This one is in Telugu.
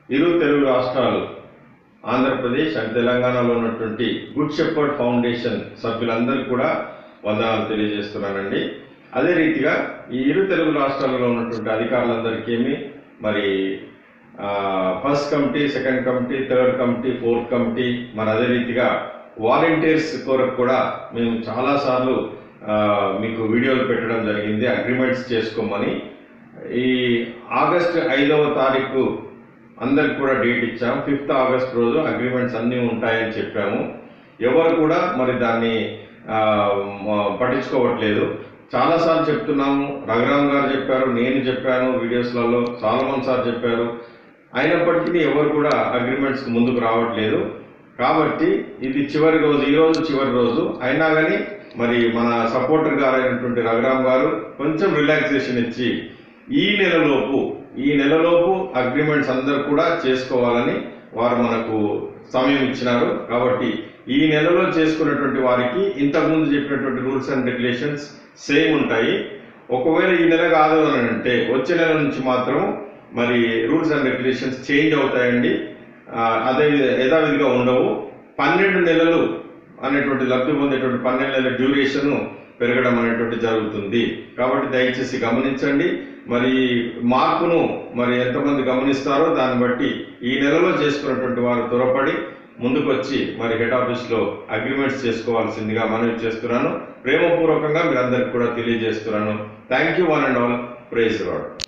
ఇరు తెలుగు రాష్ట్రాలు ఆంధ్రప్రదేశ్ అండ్ తెలంగాణలో ఉన్నటువంటి గుడ్ షెపర్డ్ ఫౌండేషన్ సభ్యులందరికీ కూడా వందనాలు తెలియజేస్తున్నానండి అదే రీతిగా ఈ ఇరు తెలుగు రాష్ట్రాలలో ఉన్నటువంటి అధికారులందరికీ మరి first committee second committee third committee fourth committee మరి అదే రీతిగా వాలంటీర్స్ కొరకు కూడా మేము చాలాసార్లు ఆ, మీకు వీడియోలు పెట్టడం జరిగింది అగ్రిమెంట్స్ చేసుకోమని ఈ ఆగస్ట్ ఐదవ తారీఖు అందరికి కూడా డేట్ ఇచ్చాం ఫిఫ్త్ ఆగస్ట్ రోజు అగ్రిమెంట్స్ అన్నీ ఉంటాయని చెప్పాము ఎవరు కూడా మరి దాన్ని ఆ, మ- పట్టించుకోవట్లేదు చాలాసార్లు చెప్తున్నాము రఘురామ్ గారు చెప్పారు నేను చెప్పాను వీడియోస్లలో సాలమన్ సార్ చెప్పారు అయినప్పటికీ ఎవరు కూడా అగ్రిమెంట్స్కి ముందుకు రావట్లేదు కాబట్టి ఇది చివరి రోజు ఈ రోజు చివరి రోజు అయినా కానీ మరి మన సపోర్టర్ గారు అయినటువంటి రఘురామ్ గారు కొంచెం రిలాక్సేషన్ ఇచ్చి ఈ నెలలోపు ఈ నెలలోపు అగ్రిమెంట్స్ అందరు కూడా చేసుకోవాలని వారు మనకు సమయం ఇచ్చినారు కాబట్టి ఈ నెలలో చేసుకున్నటువంటి వారికి ఇంతకుముందు చెప్పినటువంటి రూల్స్ అండ్ రెగ్యులేషన్స్ సేమ్ ఉంటాయి ఒకవేళ ఈ నెల కాదు అని అంటే వచ్చే నెల నుంచి మాత్రం మరి రూల్స్ అండ్ రెగ్యులేషన్స్ చేంజ్ అవుతాయండి ఆ, అదే విధ- యథావిధిగా ఉండవు పన్నెండు నెలలు అనేటువంటి లబ్ధి పొందేటువంటి పన్నెండు నెలల డ్యూరేషన్ పెరగడం అనేటువంటి జరుగుతుంది కాబట్టి దయచేసి గమనించండి మరి మార్పును మరి ఎంతమంది గమనిస్తారో దాన్ని బట్టి ఈ నెలలో చేసుకున్నటువంటి వారు త్వరపడి ముందుకొచ్చి మరి హెడ్ ఆఫీస్లో అగ్రిమెంట్స్ చేసుకోవాల్సిందిగా మనవి చేస్తున్నాను ప్రేమపూర్వకంగా మీరందరికీ కూడా తెలియజేస్తున్నాను thank you one and all praise rod